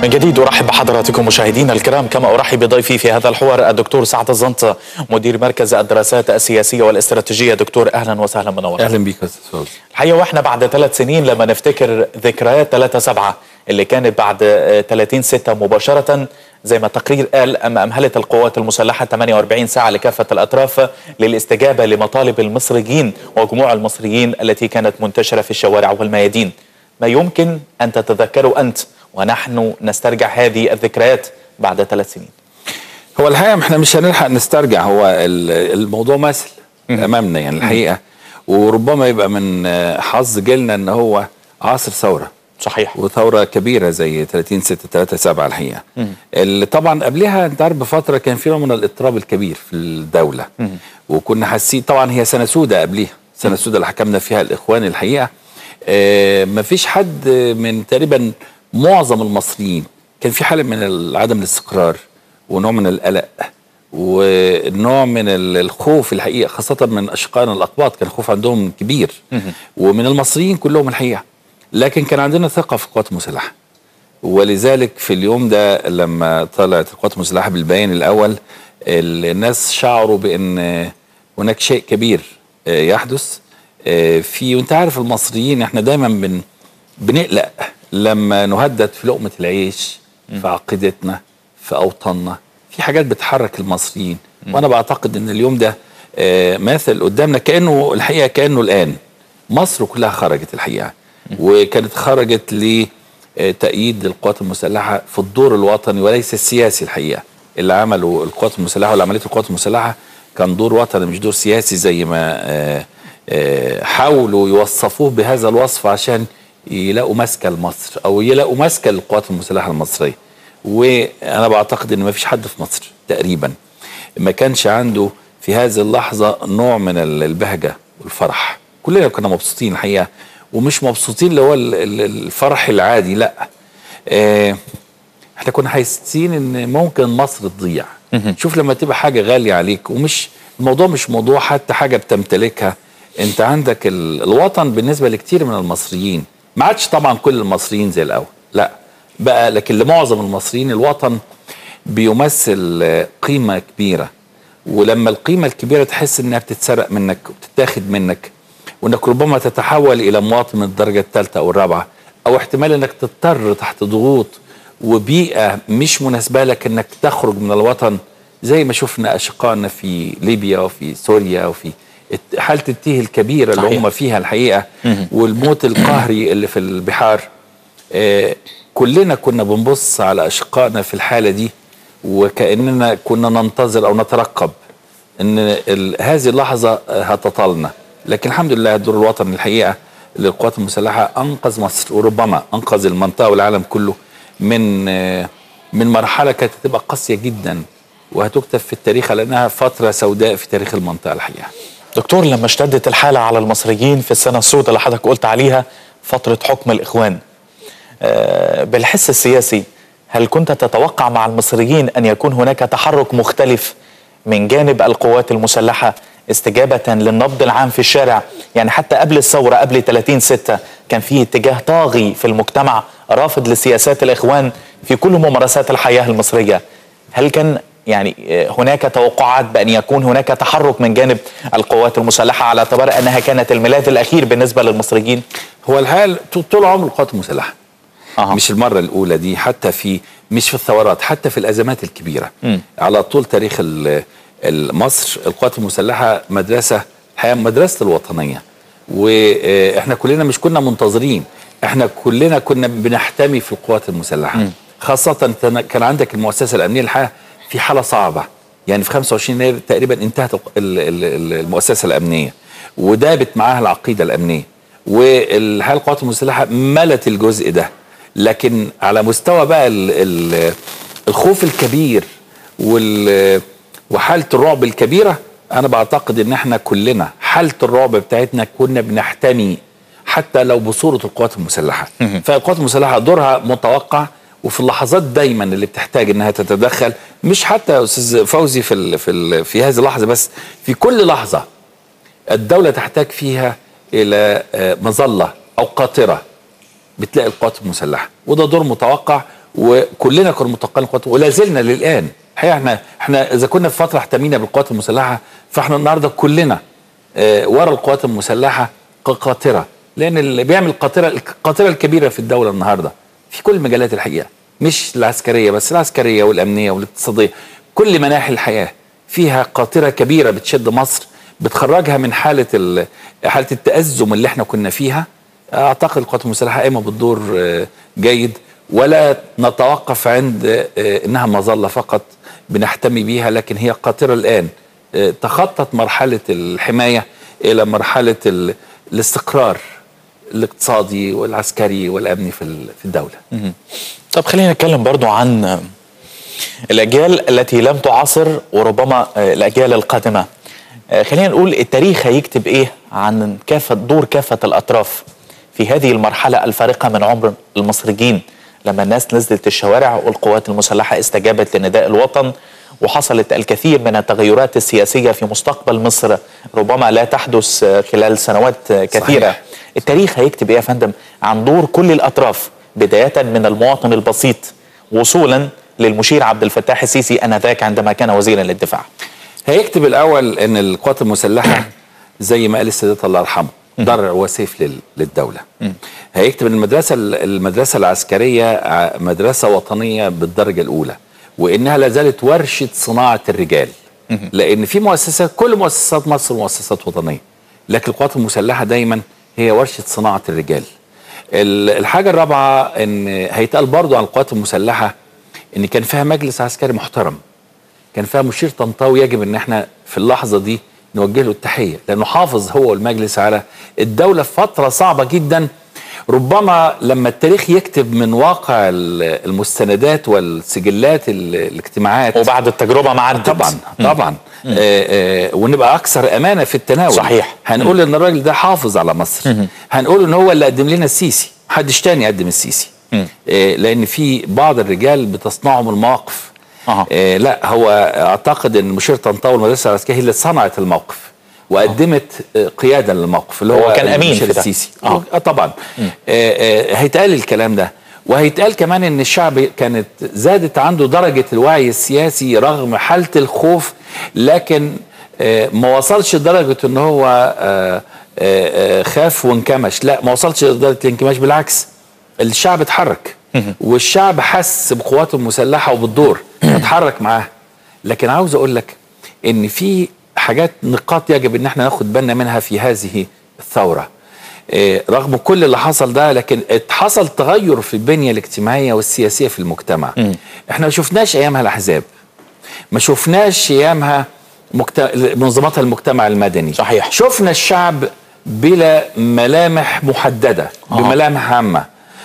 من جديد ارحب بحضراتكم مشاهدينا الكرام كما ارحب بضيفي في هذا الحوار الدكتور سعد الزنط مدير مركز الدراسات السياسيه والاستراتيجيه دكتور اهلا وسهلا منور اهلا بك استاذ فوزي الحقيقه واحنا بعد ثلاث سنين لما نفتكر ذكريات 3 7 اللي كانت بعد 30 6 مباشره زي ما التقرير قال أم أمهلت القوات المسلحة 48 ساعة لكافة الأطراف للاستجابة لمطالب المصريين وجموع المصريين التي كانت منتشرة في الشوارع والميادين ما يمكن أن تتذكره أنت ونحن نسترجع هذه الذكريات بعد ثلاث سنين هو الحقيقه احنا مش هنلحق نسترجع هو الموضوع مثل امامنا يعني الحقيقه وربما يبقى من حظ جيلنا ان هو عصر ثوره صحيح وثوره كبيره زي 30 6 3 7 الحقيقه اللي طبعا قبلها انت عارف بفتره كان في نوع من الاضطراب الكبير في الدوله مم. وكنا حاسين طبعا هي سنه سوداء قبليها سنه سوداء اللي حكمنا فيها الاخوان الحقيقه آه مفيش حد من تقريبا معظم المصريين كان في حاله من عدم الاستقرار ونوع من القلق ونوع من الخوف الحقيقه خاصه من اشقائنا الاقباط كان الخوف عندهم كبير ومن المصريين كلهم الحقيقه لكن كان عندنا ثقه في القوات المسلحه ولذلك في اليوم ده لما طلعت القوات المسلحه بالبيان الاول الناس شعروا بان هناك شيء كبير يحدث في وانت عارف المصريين احنا دايما بن بنقلق لما نهدد في لقمه العيش في عقيدتنا في اوطاننا في حاجات بتحرك المصريين وانا بعتقد ان اليوم ده ماثل قدامنا كانه الحقيقه كانه الان مصر كلها خرجت الحقيقه وكانت خرجت لتأييد القوات المسلحة في الدور الوطني وليس السياسي الحقيقة اللي عمله القوات المسلحة واللي عملته القوات المسلحة كان دور وطني مش دور سياسي زي ما حاولوا يوصفوه بهذا الوصف عشان يلاقوا ماسكة لمصر أو يلاقوا ماسكة للقوات المسلحة المصرية وأنا بعتقد إن ما فيش حد في مصر تقريبا ما كانش عنده في هذه اللحظة نوع من البهجة والفرح كلنا كنا مبسوطين الحقيقة ومش مبسوطين اللي هو الفرح العادي لا اه احنا كنا حاسين ان ممكن مصر تضيع شوف لما تبقى حاجه غاليه عليك ومش الموضوع مش موضوع حتى حاجه بتمتلكها انت عندك الوطن بالنسبه لكتير من المصريين ما عادش طبعا كل المصريين زي الاول لا بقى لكن لمعظم المصريين الوطن بيمثل قيمه كبيره ولما القيمه الكبيره تحس انها بتتسرق منك وبتتاخد منك وانك ربما تتحول الى مواطن من الدرجه الثالثه او الرابعه او احتمال انك تضطر تحت ضغوط وبيئه مش مناسبه لك انك تخرج من الوطن زي ما شفنا اشقائنا في ليبيا وفي سوريا وفي حاله التيه الكبيره اللي هم فيها الحقيقه والموت القهري اللي في البحار آه كلنا كنا بنبص على اشقائنا في الحاله دي وكاننا كنا ننتظر او نترقب ان هذه اللحظه هتطالنا لكن الحمد لله الدور الوطني الحقيقه للقوات المسلحه انقذ مصر وربما انقذ المنطقه والعالم كله من من مرحله كانت هتبقى قاسيه جدا وهتكتب في التاريخ لانها فتره سوداء في تاريخ المنطقه الحقيقه. دكتور لما اشتدت الحاله على المصريين في السنه السوداء اللي حضرتك قلت عليها فتره حكم الاخوان بالحس السياسي هل كنت تتوقع مع المصريين ان يكون هناك تحرك مختلف من جانب القوات المسلحه استجابة للنبض العام في الشارع يعني حتى قبل الثورة قبل 30 ستة كان في اتجاه طاغي في المجتمع رافض لسياسات الإخوان في كل ممارسات الحياة المصرية هل كان يعني هناك توقعات بأن يكون هناك تحرك من جانب القوات المسلحة على اعتبار أنها كانت الميلاد الأخير بالنسبة للمصريين هو الحال طول عمر القوات المسلحة أه. مش المرة الأولى دي حتى في مش في الثورات حتى في الأزمات الكبيرة م. على طول تاريخ مصر القوات المسلحه مدرسه الحقيقه مدرسه الوطنيه واحنا كلنا مش كنا منتظرين احنا كلنا كنا بنحتمي في القوات المسلحه م. خاصه كان عندك المؤسسه الامنيه الحقيقه في حاله صعبه يعني في 25 يناير تقريبا انتهت المؤسسه الامنيه ودابت معاها العقيده الامنيه والحقيقه القوات المسلحه ملت الجزء ده لكن على مستوى بقى الخوف الكبير وال وحاله الرعب الكبيره انا بعتقد ان احنا كلنا حاله الرعب بتاعتنا كنا بنحتمي حتى لو بصوره القوات المسلحه فالقوات المسلحه دورها متوقع وفي اللحظات دايما اللي بتحتاج انها تتدخل مش حتى يا استاذ فوزي في ال في ال في هذه اللحظه بس في كل لحظه الدوله تحتاج فيها الى مظله او قاطره بتلاقي القوات المسلحه وده دور متوقع وكلنا كنا متوقعين القوات ولا زلنا للان الحقيقه احنا احنا اذا كنا في فتره احتمينا بالقوات المسلحه فاحنا النهارده كلنا اه ورا القوات المسلحه كقاطره لان اللي بيعمل القاطره القاطره الكبيره في الدوله النهارده في كل مجالات الحقيقه مش العسكريه بس العسكريه والامنيه والاقتصاديه كل مناحي الحياه فيها قاطره كبيره بتشد مصر بتخرجها من حاله ال- حاله التازم اللي احنا كنا فيها اعتقد القوات المسلحه قايمه بالدور آه، جيد ولا نتوقف عند آه، انها مظله فقط بنحتمي بيها لكن هي قاطره الان آه، تخطت مرحله الحمايه الى مرحله ال- الاستقرار الاقتصادي والعسكري والامني في ال- في الدوله. طب خلينا نتكلم برضو عن الأجيال التي لم تعاصر وربما الأجيال القادمة خلينا نقول التاريخ هيكتب إيه عن كافة دور كافة الأطراف في هذه المرحلة الفارقة من عمر المصريين لما الناس نزلت الشوارع والقوات المسلحة استجابت لنداء الوطن وحصلت الكثير من التغيرات السياسية في مستقبل مصر ربما لا تحدث خلال سنوات كثيرة صحيح. التاريخ هيكتب ايه يا فندم عن دور كل الاطراف بدايه من المواطن البسيط وصولا للمشير عبد الفتاح السيسي انذاك عندما كان وزيرا للدفاع هيكتب الاول ان القوات المسلحه زي ما قال السادات الله يرحمه درع وسيف لل- للدوله هيكتب ان المدرسه المدرسه العسكريه ع- مدرسه وطنيه بالدرجه الاولى وانها لا زالت ورشه صناعه الرجال لان في مؤسسات كل مؤسسات مصر مؤسسات وطنيه لكن القوات المسلحه دايما هي ورشه صناعه الرجال ال- الحاجه الرابعه ان هيتقال برضو عن القوات المسلحه ان كان فيها مجلس عسكري محترم كان فيها مشير طنطاوي يجب ان احنا في اللحظه دي نوجه له التحيه لانه حافظ هو والمجلس على الدوله في فتره صعبه جدا ربما لما التاريخ يكتب من واقع ال- المستندات والسجلات ال- الاجتماعات وبعد التجربه ما عدت طبعا طبعا آه آه ونبقى اكثر امانه في التناول صحيح. هنقول ان الراجل ده حافظ على مصر هنقول ان هو اللي قدم لنا السيسي محدش تاني قدم السيسي آه لان في بعض الرجال بتصنعهم المواقف أها. آه لا هو اعتقد ان مشير طنطاوي المدرسه العسكريه هي اللي صنعت الموقف وقدمت آه، قياده للموقف اللي هو, هو كان أمين المشير في ده. السيسي آه. اه طبعا آه آه هيتقال الكلام ده وهيتقال كمان ان الشعب كانت زادت عنده درجه الوعي السياسي رغم حاله الخوف لكن آه ما وصلش لدرجه ان هو آه آه آه خاف وانكمش لا ما وصلش لدرجه الانكماش بالعكس الشعب اتحرك والشعب حس بقواته المسلحه وبالدور اتحرك معاه لكن عاوز اقول لك ان في حاجات نقاط يجب ان احنا ناخد بالنا منها في هذه الثوره إيه، رغم كل اللي حصل ده لكن حصل تغير في البنيه الاجتماعيه والسياسيه في المجتمع احنا ما شفناش ايامها الاحزاب ما شفناش ايامها مكت... منظمات المجتمع المدني صحيح. شفنا الشعب بلا ملامح محدده آه. بملامح عامه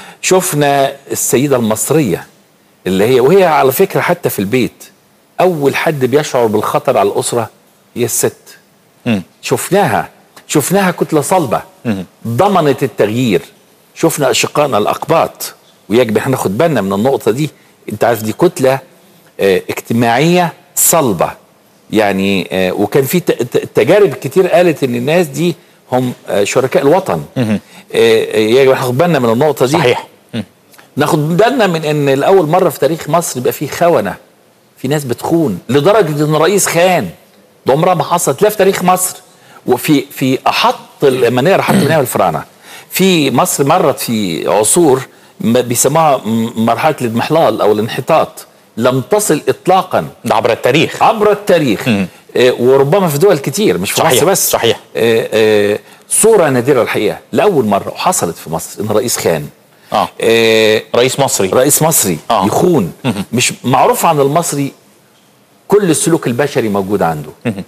شفنا السيده المصريه اللي هي وهي على فكره حتى في البيت اول حد بيشعر بالخطر على الاسره هي الست مم. شفناها شفناها كتله صلبه ضمنت التغيير شفنا اشقائنا الاقباط ويجب احنا ناخد بالنا من النقطه دي انت عارف دي كتله آه، اجتماعيه صلبه يعني آه، وكان في ت- ت- تجارب كتير قالت ان الناس دي هم آه، شركاء الوطن آه، آه، يجب ناخد بالنا من النقطه دي صحيح ناخد بالنا من ان لاول مره في تاريخ مصر يبقى فيه خونه في ناس بتخون لدرجه ان رئيس خان ده عمرها ما حصلت لا في تاريخ مصر وفي في احط المناير احط مناير الفراعنه في مصر مرت في عصور ما بيسموها م- مرحله الاضمحلال او الانحطاط لم تصل اطلاقا ده عبر التاريخ عبر التاريخ آه، وربما في دول كتير مش في صحيح، مصر بس صحيح. آه، آه، صوره نادره الحقيقه لاول مره وحصلت في مصر ان رئيس خان اه آه، رئيس مصري رئيس مصري آه. يخون مش معروف عن المصري كل السلوك البشري موجود عنده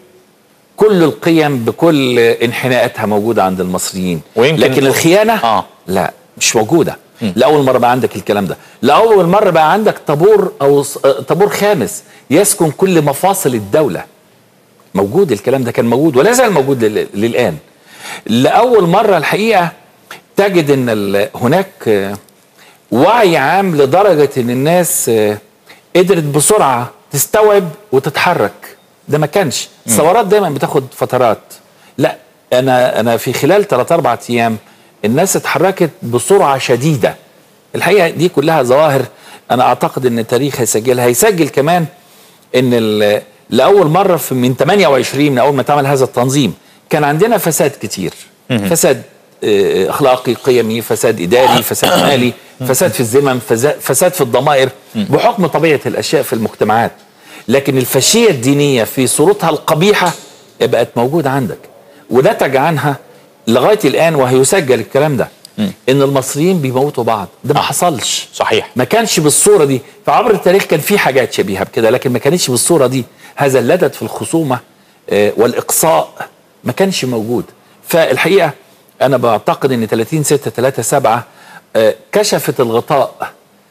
كل القيم بكل انحناءاتها موجودة عند المصريين ويمكن- لكن الخيانة آه. لا مش موجودة لأول مرة بقى عندك الكلام ده لأول مرة بقى عندك طابور أو ص- آه، طابور خامس يسكن كل مفاصل الدولة موجود الكلام ده كان موجود ولا زال موجود لل- للآن لأول مرة الحقيقة تجد أن ال- هناك آه، وعي عام لدرجة أن الناس آه، قدرت بسرعة تستوعب وتتحرك ده ما كانش الثورات دايما بتاخد فترات لا أنا أنا في خلال 3 4 أيام الناس اتحركت بسرعة شديدة الحقيقة دي كلها ظواهر انا اعتقد ان التاريخ هيسجلها هيسجل كمان ان ال- لاول مره في من 28 من اول ما اتعمل هذا التنظيم كان عندنا فساد كتير فساد آه، اخلاقي قيمي فساد اداري فساد مالي فساد في الذمم فزا- فساد في الضمائر بحكم طبيعه الاشياء في المجتمعات لكن الفاشيه الدينيه في صورتها القبيحه بقت موجوده عندك ونتج عنها لغايه الان وهيسجل الكلام ده ان المصريين بيموتوا بعض ده ما حصلش صحيح ما كانش بالصوره دي فعبر التاريخ كان في حاجات شبيهه بكده لكن ما كانتش بالصوره دي هذا اللدد في الخصومه آه، والاقصاء ما كانش موجود فالحقيقه انا بعتقد ان 30 6 3 7 آه، كشفت الغطاء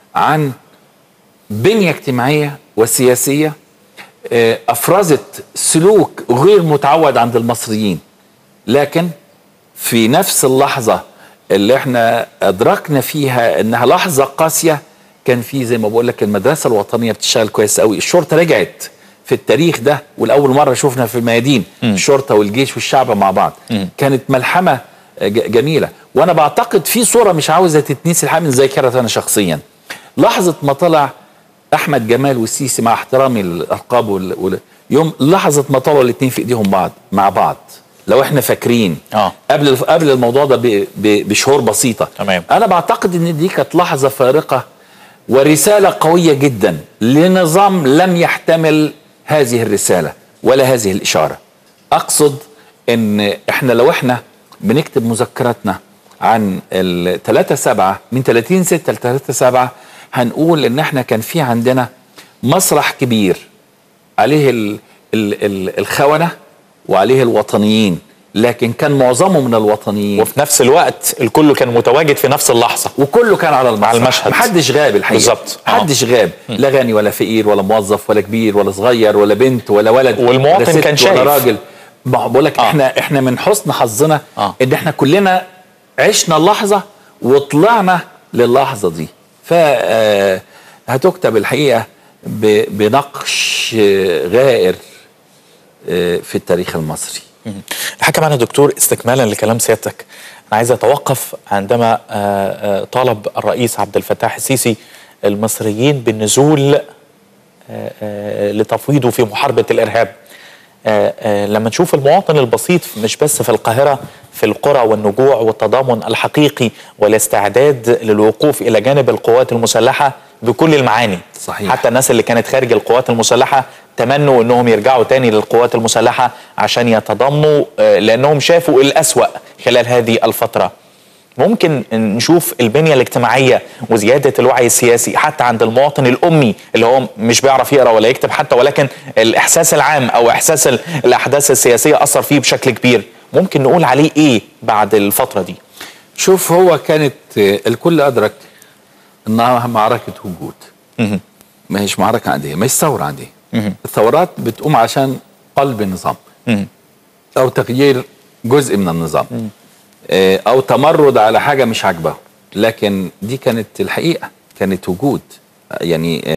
عن بنيه اجتماعيه وسياسيه آه، افرزت سلوك غير متعود عند المصريين لكن في نفس اللحظة اللي احنا أدركنا فيها إنها لحظة قاسية كان في زي ما بقول لك المدرسة الوطنية بتشتغل كويس قوي الشرطة رجعت في التاريخ ده والأول مرة شفنا في الميادين الشرطة والجيش والشعب مع بعض كانت ملحمة ج- جميلة وأنا بعتقد في صورة مش عاوزة تتنسي الحقيقة من ذاكرتي أنا شخصيا لحظة ما طلع احمد جمال والسيسي مع احترامي الالقاب وال... وال... يوم لحظه ما طلعوا الاثنين في ايديهم بعض مع بعض لو احنا فاكرين آه. قبل قبل الموضوع ده ب... ب... بشهور بسيطه تمام. انا بعتقد ان دي كانت لحظه فارقه ورساله قويه جدا لنظام لم يحتمل هذه الرساله ولا هذه الاشاره اقصد ان احنا لو احنا بنكتب مذكراتنا عن ال 3 7 من 30 6 ل 3 7 هنقول ان احنا كان في عندنا مسرح كبير عليه ال ال ال الخونه وعليه الوطنيين لكن كان معظمه من الوطنيين وفي نفس الوقت الكل كان متواجد في نفس اللحظة وكله كان على المسرح المشهد. محدش غاب الحقيقه بالظبط. آه. محدش غاب لا غني ولا فقير ولا موظف ولا كبير ولا صغير ولا بنت ولا ولد والمواطن ولا ست كان شايف. ولا راجل ما هو بقول لك آه. احنا احنا من حسن حظنا آه. ان احنا كلنا عشنا اللحظه وطلعنا للحظه دي ف آه، هتكتب الحقيقه ب- بنقش آه، غائر آه، في التاريخ المصري حكى معنا دكتور استكمالا لكلام سيادتك انا عايز اتوقف عندما آه، آه، طالب الرئيس عبد الفتاح السيسي المصريين بالنزول آه، آه، لتفويضه في محاربه الارهاب آه، آه، لما نشوف المواطن البسيط مش بس في القاهره في القرى والنجوع والتضامن الحقيقي والاستعداد للوقوف الى جانب القوات المسلحه بكل المعاني صحيح. حتى الناس اللي كانت خارج القوات المسلحة تمنوا انهم يرجعوا تاني للقوات المسلحة عشان يتضامنوا آه، لانهم شافوا الأسوأ خلال هذه الفترة ممكن نشوف البنية الاجتماعية وزيادة الوعي السياسي حتى عند المواطن الأمي اللي هو مش بيعرف يقرأ ولا يكتب حتى ولكن الإحساس العام أو إحساس ال- الأحداث السياسية أثر فيه بشكل كبير ممكن نقول عليه إيه بعد الفترة دي شوف هو كانت آه، الكل ادرك انها معركه وجود ما هيش معركه عاديه ما هيش ثوره عاديه الثورات بتقوم عشان قلب النظام او تغيير جزء من النظام آه، او تمرد على حاجه مش عاجباه لكن دي كانت الحقيقه كانت وجود يعني